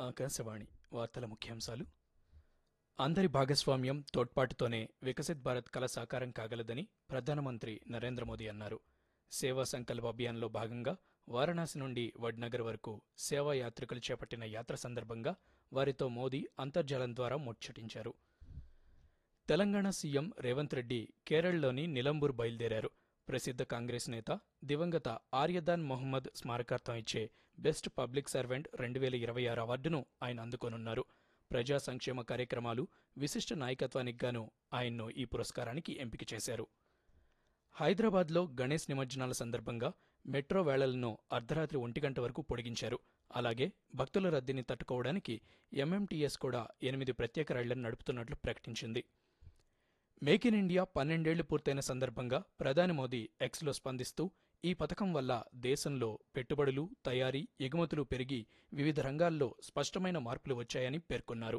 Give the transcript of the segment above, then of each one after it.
ఆకాశవాణి వార్తల ముఖ్యాంశాలు అందరి భాగస్వామ్యం తోడ్పాటుతోనే వికసిత్ భారత్ కల సాకారం కాగలదని ప్రధానమంత్రి నరేంద్ర మోదీ అన్నారు సేవా సంకల్ప అభియాన్లో భాగంగా వారణాసి నుండి వడ్నగర్ వరకు సేవా యాత్రికులు చేపట్టిన యాత్ర సందర్భంగా వారితో మోదీ అంతర్జాలం ద్వారా ముచ్చటించారు తెలంగాణ సీఎం రేవంత్ రెడ్డి కేరళలోని నిలంబూర్ బయలుదేరారు ప్రసిద్ధ కాంగ్రెస్ నేత దివంగత ఆర్యదాన్ మొహమ్మద్ స్మారకార్థం ఇచ్చే బెస్ట్ పబ్లిక్ సర్వెంట్ రెండు వేల ఇరవై ఆరు అవార్డును ఆయన అందుకోనున్నారు ప్రజా సంక్షేమ కార్యక్రమాలు విశిష్ట నాయకత్వానికి గాను ఆయన్ను ఈ పురస్కారానికి ఎంపిక చేశారు హైదరాబాద్లో గణేష్ నిమజ్జనాల సందర్భంగా మెట్రో వేళలను అర్ధరాత్రి ఒంటి గంట వరకు పొడిగించారు అలాగే భక్తుల రద్దీని తట్టుకోవడానికి ఎంఎంటీఎస్ కూడా ఎనిమిది ప్రత్యేక రైళ్లను నడుపుతున్నట్లు ప్రకటించింది మేక్ ఇన్ ఇండియా పన్నెండేళ్లు పూర్తయిన సందర్భంగా ప్రధాని మోదీ ఎక్స్లో స్పందిస్తూ ఈ పథకం వల్ల దేశంలో పెట్టుబడులు తయారీ ఎగుమతులు పెరిగి వివిధ రంగాల్లో స్పష్టమైన మార్పులు వచ్చాయని పేర్కొన్నారు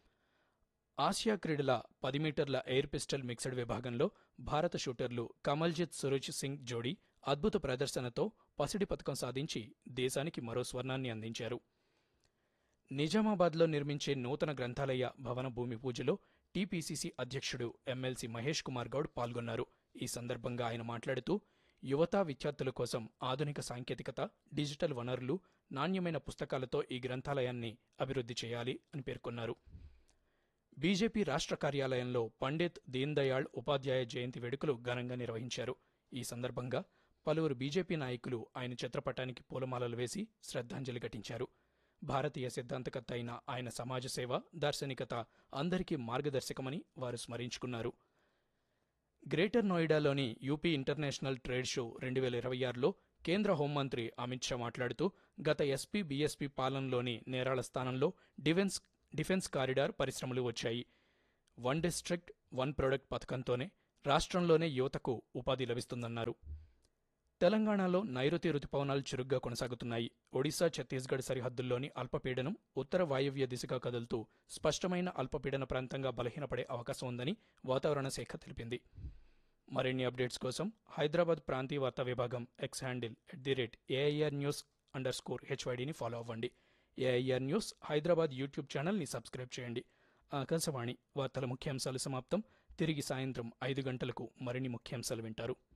ఆసియా క్రీడల పది మీటర్ల ఎయిర్ పిస్టల్ మిక్స్డ్ విభాగంలో భారత షూటర్లు కమల్జిత్ సురుజ్ సింగ్ జోడీ అద్భుత ప్రదర్శనతో పసిడి పథకం సాధించి దేశానికి మరో స్వర్ణాన్ని అందించారు నిజామాబాద్లో నిర్మించే నూతన గ్రంథాలయ భవన భూమి పూజలో టీపీసీసీ అధ్యక్షుడు ఎమ్మెల్సీ మహేష్ కుమార్ గౌడ్ పాల్గొన్నారు ఈ సందర్భంగా ఆయన మాట్లాడుతూ యువత విద్యార్థుల కోసం ఆధునిక సాంకేతికత డిజిటల్ వనరులు నాణ్యమైన పుస్తకాలతో ఈ గ్రంథాలయాన్ని అభివృద్ధి చేయాలి అని పేర్కొన్నారు బీజేపీ రాష్ట్ర కార్యాలయంలో పండిత్ దీన్ దయాళ్ ఉపాధ్యాయ జయంతి వేడుకలు ఘనంగా నిర్వహించారు ఈ సందర్భంగా పలువురు బీజేపీ నాయకులు ఆయన చిత్రపటానికి పూలమాలలు వేసి శ్రద్ధాంజలి ఘటించారు భారతీయ సిద్ధాంతకర్త అయిన ఆయన సమాజ సేవ దార్శనికత అందరికీ మార్గదర్శకమని వారు స్మరించుకున్నారు గ్రేటర్ నోయిడాలోని యూపీ ఇంటర్నేషనల్ ట్రేడ్ షో రెండు వేల ఇరవై ఆరులో కేంద్ర హోంమంత్రి అమిత్ షా మాట్లాడుతూ గత ఎస్పీ బీఎస్పీ పాలనలోని నేరాల స్థానంలో డిఫెన్స్ డిఫెన్స్ కారిడార్ పరిశ్రమలు వచ్చాయి వన్ డిస్ట్రిక్ట్ వన్ ప్రొడక్ట్ పథకంతోనే రాష్ట్రంలోనే యువతకు ఉపాధి లభిస్తుందన్నారు తెలంగాణలో నైరుతి రుతుపవనాలు చురుగ్గా కొనసాగుతున్నాయి ఒడిశా ఛత్తీస్గఢ్ సరిహద్దుల్లోని అల్పపీడనం ఉత్తర వాయువ్య దిశగా కదులుతూ స్పష్టమైన అల్పపీడన ప్రాంతంగా బలహీనపడే అవకాశం ఉందని వాతావరణ శాఖ తెలిపింది మరిన్ని అప్డేట్స్ కోసం హైదరాబాద్ ప్రాంతీయ వార్తా విభాగం X handle at the rate AIR news underscore స్కోర్ హెచ్వైడిని ఫాలో అవ్వండి ఏఐఆర్ న్యూస్ హైదరాబాద్ యూట్యూబ్ ఛానల్ని సబ్స్క్రైబ్ చేయండి ఆకాశవాణి వార్తల ముఖ్యాంశాలు సమాప్తం తిరిగి సాయంత్రం ఐదు గంటలకు మరిన్ని ముఖ్యాంశాలు వింటారు